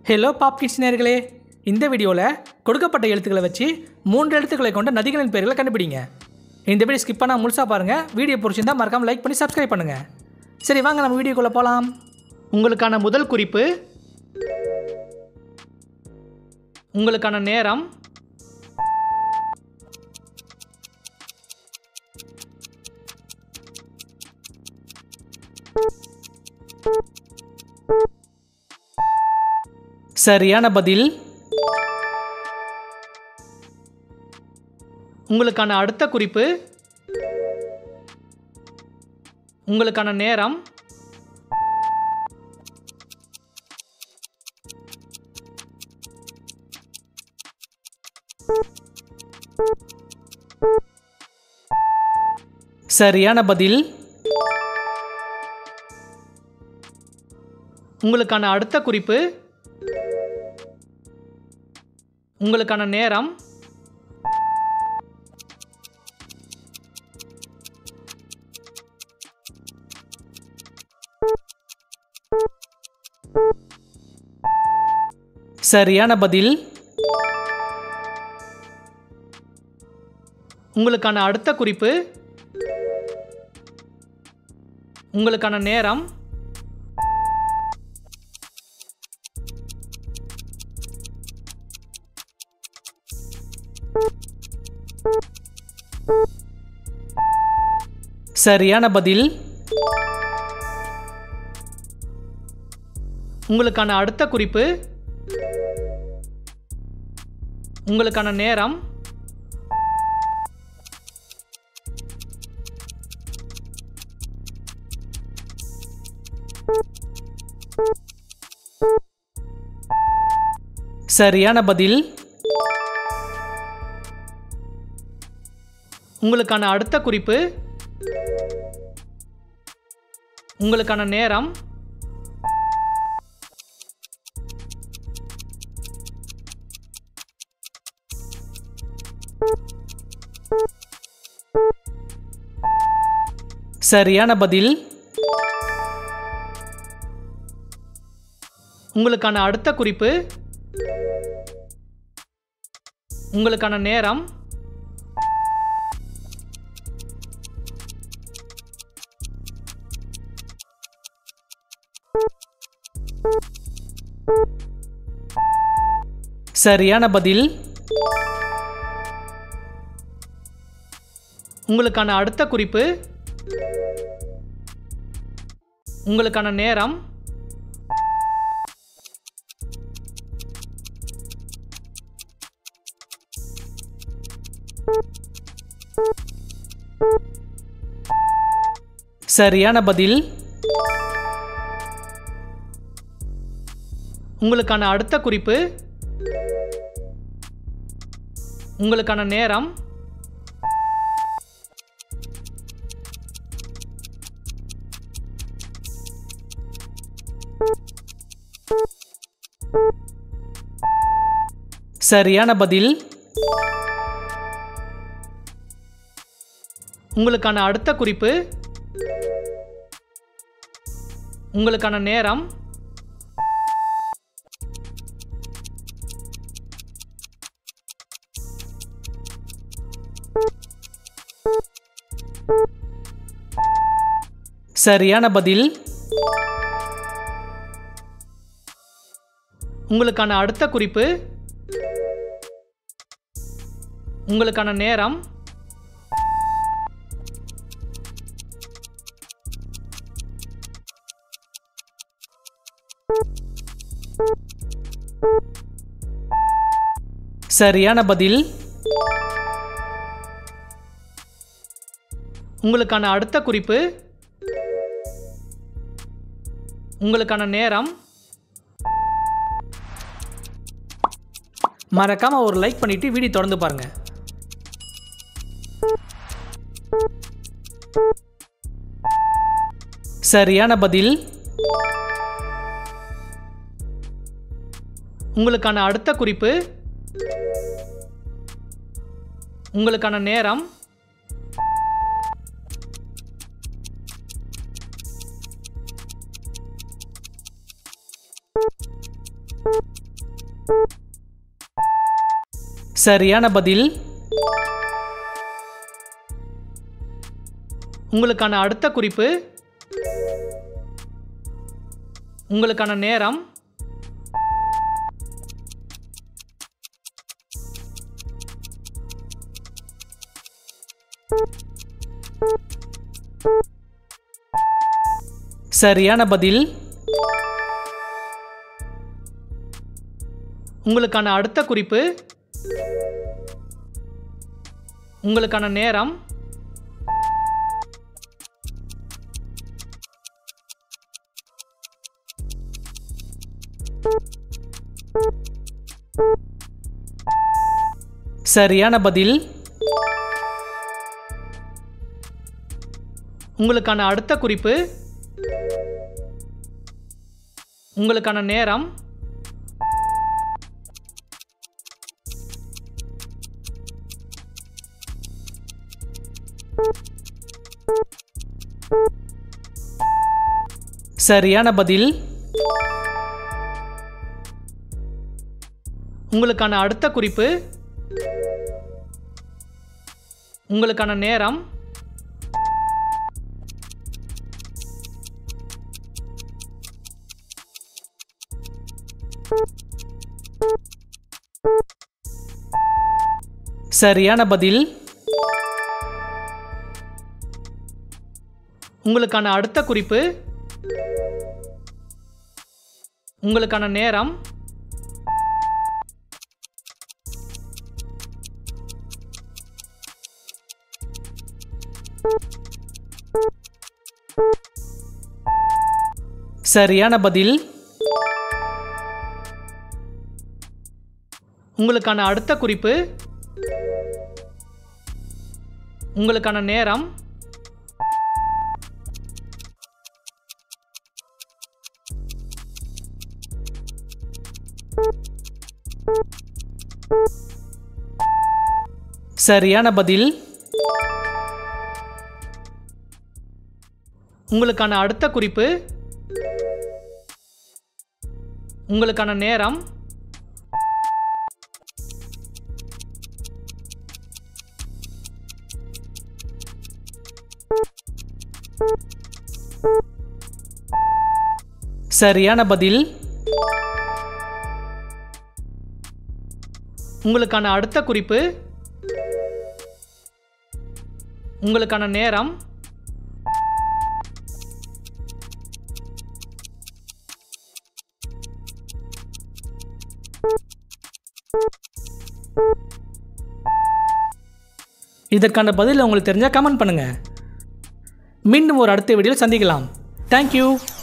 hello pop kids நேர்களே இந்த வீடியோவில் கொடுக்கப்பட்ட எழுத்துக்களை வச்சு மூன்று எழுத்துக்களை கொண்ட நதிகளின் பெயர்களை கண்டுபிடிங்க இந்த வீடியோ ஸ்கிப் பண்ணால் முழுசாக பாருங்கள் வீடியோ பிடிச்சிருந்தா மறக்காமல் லைக் பண்ணி சப்ஸ்கிரைப் பண்ணுங்கள் சரி வாங்க நம்ம வீடியோக்குள்ளே போகலாம் உங்களுக்கான முதல் குறிப்பு உங்களுக்கான நேரம் சரியான பதில் உங்களுக்கான அடுத்த குறிப்பு உங்களுக்கான நேரம் சரியான பதில் உங்களுக்கான அடுத்த குறிப்பு உங்களுக்கான நேரம் சரியான பதில் உங்களுக்கான அடுத்த குறிப்பு உங்களுக்கான நேரம் சரியான பதில் உங்களுக்கான அடுத்த குறிப்பு உங்களுக்கான நேரம் சரியான பதில் உங்களுக்கான அடுத்த குறிப்பு உங்களுக்கான நேரம் சரியான பதில் உங்களுக்கான அடுத்த குறிப்பு உங்களுக்கான நேரம் சரியான பதில் உங்களுக்கான அடுத்த குறிப்பு உங்களுக்கான நேரம் சரியான பதில் உங்களுக்கான அடுத்த குறிப்பு உங்களுக்கான நேரம் சரியான பதில் உங்களுக்கான அடுத்த குறிப்பு உங்களுக்கான நேரம் சரியான பதில் உங்களுக்கான அடுத்த குறிப்பு உங்களுக்கான நேரம் சரியான பதில் உங்களுக்கான அடுத்த குறிப்பு உங்களுக்கான நேரம் மறக்காம ஒரு லைக் பண்ணிட்டு வீடியோ தொடர்ந்து பாருங்க சரியான பதில் உங்களுக்கான அடுத்த குறிப்பு உங்களுக்கான நேரம் சரியான பதில் உங்களுக்கான அடுத்த குறிப்பு உங்களுக்கான நேரம் சரியான பதில் உங்களுக்கான அடுத்த குறிப்பு உங்களுக்கான நேரம் சரியான பதில் உங்களுக்கான அடுத்த குறிப்பு உங்களுக்கான நேரம் சரியான பதில் உங்களுக்கான அடுத்த குறிப்பு உங்களுக்கான நேரம் சரியான பதில் உங்களுக்கான அடுத்த குறிப்பு உங்களுக்கான நேரம் சரியான பதில் உங்களுக்கான அடுத்த குறிப்பு உங்களுக்கான நேரம் சரியான பதில் உங்களுக்கான அடுத்த குறிப்பு உங்களுக்கான நேரம் சரியான பதில் உங்களுக்கான அடுத்த குறிப்பு உங்களுக்கான நேரம் இதற்கான பதில் உங்களுக்கு தெரிஞ்சால் கமெண்ட் பண்ணுங்கள் மீண்டும் ஒரு அடுத்த வீடியோவில் சந்திக்கலாம் தேங்க்யூ